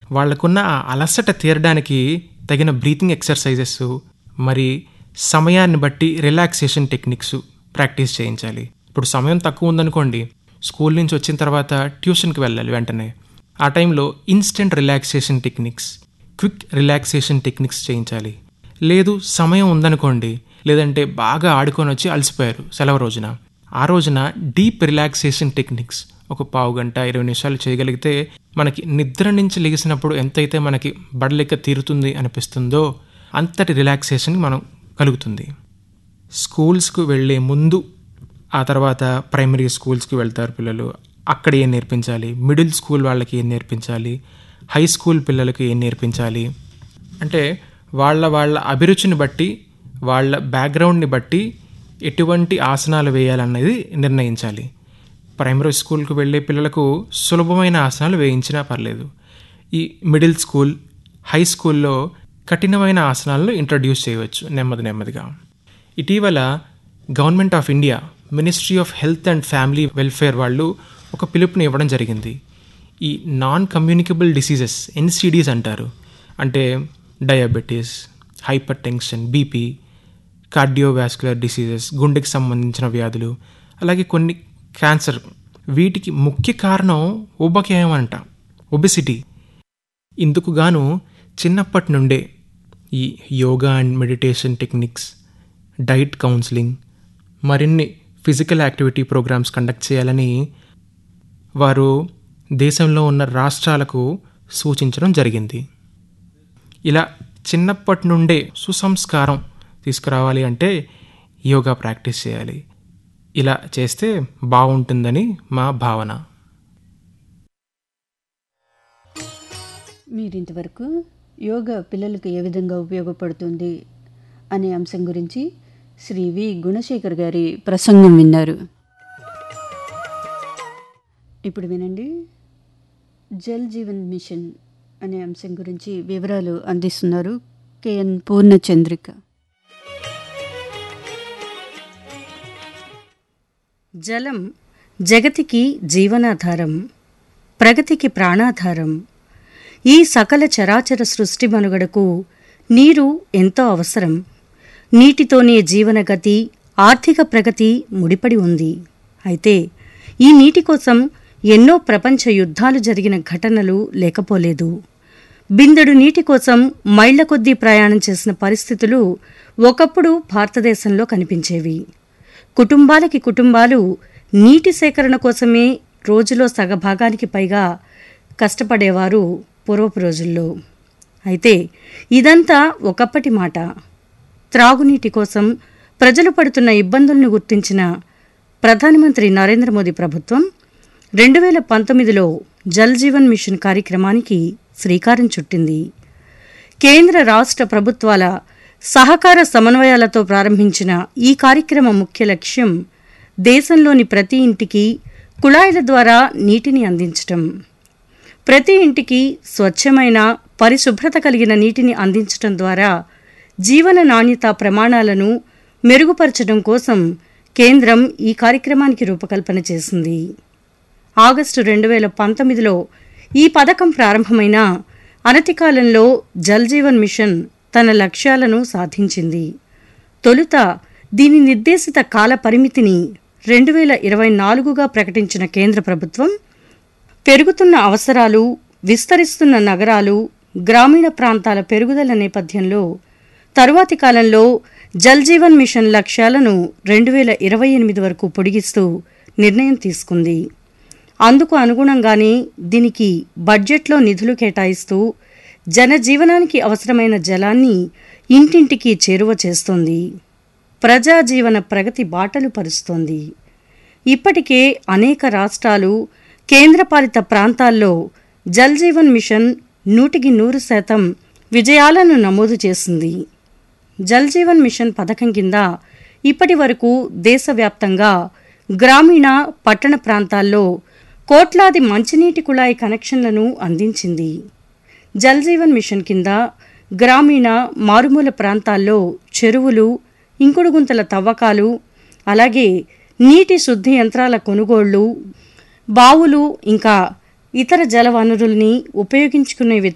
వాళ్ళకున్న ఆ అలసట తీరడానికి తగిన బ్రీతింగ్ ఎక్సర్సైజెస్ మరి సమయాన్ని బట్టి రిలాక్సేషన్ టెక్నిక్స్ ప్రాక్టీస్ చేయించాలి ఇప్పుడు సమయం తక్కువ ఉందనుకోండి స్కూల్ నుంచి వచ్చిన తర్వాత ట్యూషన్కి వెళ్ళాలి వెంటనే ఆ టైంలో instant relaxation techniques quick relaxation techniques చేయించాలి లేదు సమయం ఉందనుకోండి లేదంటే బాగా ఆడుకొని వచ్చి అలసిపోయారు సెలవు రోజున ఆ రోజున డీప్ రిలాక్సేషన్ టెక్నిక్స్ ఒక పావు గంట ఇరవై నిమిషాలు చేయగలిగితే మనకి నిద్ర నుంచి లెగిసినప్పుడు ఎంతైతే మనకి బడలెక్క తీరుతుంది అనిపిస్తుందో అంతటి రిలాక్సేషన్ మనం కలుగుతుంది స్కూల్స్కు వెళ్ళే ముందు ఆ తర్వాత ప్రైమరీ స్కూల్స్కి వెళ్తారు పిల్లలు అక్కడ ఏం నేర్పించాలి మిడిల్ స్కూల్ వాళ్ళకి ఏం నేర్పించాలి హై స్కూల్ పిల్లలకి ఏం నేర్పించాలి అంటే వాళ్ళ వాళ్ళ అభిరుచిని బట్టి వాళ్ళ బ్యాక్గ్రౌండ్ని బట్టి ఎటువంటి ఆసనాలు వేయాలన్నది నిర్ణయించాలి ప్రైమరీ స్కూల్కి వెళ్ళే పిల్లలకు సులభమైన ఆసనాలు వేయించినా పర్లేదు ఈ మిడిల్ స్కూల్ హై స్కూల్లో కఠినమైన ఆసనాలను ఇంట్రడ్యూస్ చేయవచ్చు నెమ్మది నెమ్మదిగా ఇటీవల government of India ministry of health and family welfare వాళ్ళు ఒక పిలుపుని ఇవ్వడం జరిగింది ఈ నాన్ కమ్యూనికబుల్ డిసీజెస్ ఎన్సిడీస్ అంటారు అంటే diabetes hypertension BP cardiovascular diseases గుండెకి సంబంధించిన వ్యాధులు అలాగే కొన్ని క్యాన్సర్ వీటికి ముఖ్య కారణం ఉబకాయం అంట ఒబెసిటీ ఇందుకు గాను చిన్నప్పటి నుండే ఈ yoga and meditation techniques diet counselling మరిన్ని ఫిజికల్ యాక్టివిటీ ప్రోగ్రామ్స్ కండక్ట్ చేయాలని వారు దేశంలో ఉన్న రాష్ట్రాలకు సూచించడం జరిగింది ఇలా చిన్నప్పటి నుండే సుసంస్కారం తీసుకురావాలి అంటే యోగా ప్రాక్టీస్ చేయాలి ఇలా చేస్తే బాగుంటుందని మా భావన మీరింతవరకు యోగా పిల్లలకు ఏ విధంగా ఉపయోగపడుతుంది అనే అంశం గురించి శ్రీ వి గుణశేఖర్ గారి ప్రసంగం విన్నారు ఇప్పుడు వినండి జల్ జీవన్ మిషన్ అనే అంశం గురించి వివరాలు అందిస్తున్నారు కెఎన్ పూర్ణచంద్రిక జలం జగతికి జీవనాధారం ప్రగతికి ప్రాణాధారం ఈ సకల చరాచర సృష్టి మనుగడకు నీరు ఎంతో అవసరం నీటితోనే జీవనగతి ఆర్థిక ప్రగతి ముడిపడి ఉంది అయితే ఈ నీటి కోసం ఎన్నో ప్రపంచ యుద్ధాలు జరిగిన ఘటనలు లేకపోలేదు బిందెడు నీటి కోసం మైళ్ల కొద్దీ ప్రయాణం చేసిన పరిస్థితులు ఒకప్పుడు భారతదేశంలో కనిపించేవి కుటుంబాలకి కుటుంబాలు నీటి సేకరణ కోసమే రోజులో సగభాగానికి పైగా కష్టపడేవారు పూర్వపు రోజుల్లో అయితే ఇదంతా ఒకప్పటి మాట త్రాగునీటి కోసం ప్రజలు పడుతున్న ఇబ్బందులను గుర్తించిన ప్రధానమంత్రి నరేంద్ర మోదీ ప్రభుత్వం రెండు వేల పంతొమ్మిదిలో జల్ జీవన్ మిషన్ కార్యక్రమానికి శ్రీకారం చుట్టింది కేంద్ర రాష్ట్ర ప్రభుత్వాల సహకార సమన్వయాలతో ప్రారంభించిన ఈ కార్యక్రమం ముఖ్య లక్ష్యం దేశంలోని ప్రతి ఇంటికి కుళాయిల ద్వారా నీటిని అందించటం ప్రతి ఇంటికి స్వచ్ఛమైన పరిశుభ్రత కలిగిన నీటిని అందించటం ద్వారా జీవన నాణ్యత ప్రమాణాలను మెరుగుపరచడం కోసం కేంద్రం ఈ కార్యక్రమానికి రూపకల్పన చేసింది ఆగస్టు రెండు వేల పంతొమ్మిదిలో ఈ పథకం ప్రారంభమైన అనతి కాలంలో జల్ జీవన్ మిషన్ తన లక్ష్యాలను సాధించింది తొలుత దీని నిర్దేశిత కాల పరిమితిని రెండు వేల ఇరవై నాలుగుగా ప్రకటించిన కేంద్ర ప్రభుత్వం పెరుగుతున్న అవసరాలు విస్తరిస్తున్న నగరాలు గ్రామీణ ప్రాంతాల పెరుగుదల నేపథ్యంలో తరువాతి కాలంలో జల్ జీవన్ మిషన్ లక్ష్యాలను రెండు వేల ఇరవై ఎనిమిది వరకు పొడిగిస్తూ నిర్ణయం తీసుకుంది అందుకు అనుగుణంగానే దీనికి బడ్జెట్లో నిధులు కేటాయిస్తూ జనజీవనానికి అవసరమైన జలాన్ని ఇంటింటికి చేరువ చేస్తోంది ప్రజాజీవన ప్రగతి బాటలు పరుస్తోంది ఇప్పటికే అనేక రాష్ట్రాలు కేంద్రపాలిత ప్రాంతాల్లో జల్ జీవన్ మిషన్ నూటికి నూరు శాతం విజయాలను నమోదు చేసింది జల్ జీవన్ మిషన్ పథకం కింద ఇప్పటి వరకు దేశవ్యాప్తంగా గ్రామీణ పట్టణ ప్రాంతాల్లో కోట్లాది మంచినీటి కుళాయి కనెక్షన్లను అందించింది జల్ జీవన్ మిషన్ కింద గ్రామీణ మారుమూల ప్రాంతాల్లో చెరువులు ఇంకుడు గుంతల తవ్వకాలు అలాగే నీటి శుద్ధి యంత్రాల కొనుగోళ్లు బావులు ఇంకా ఇతర జల వనరుల్ని ఉపయోగించుకునే విధానం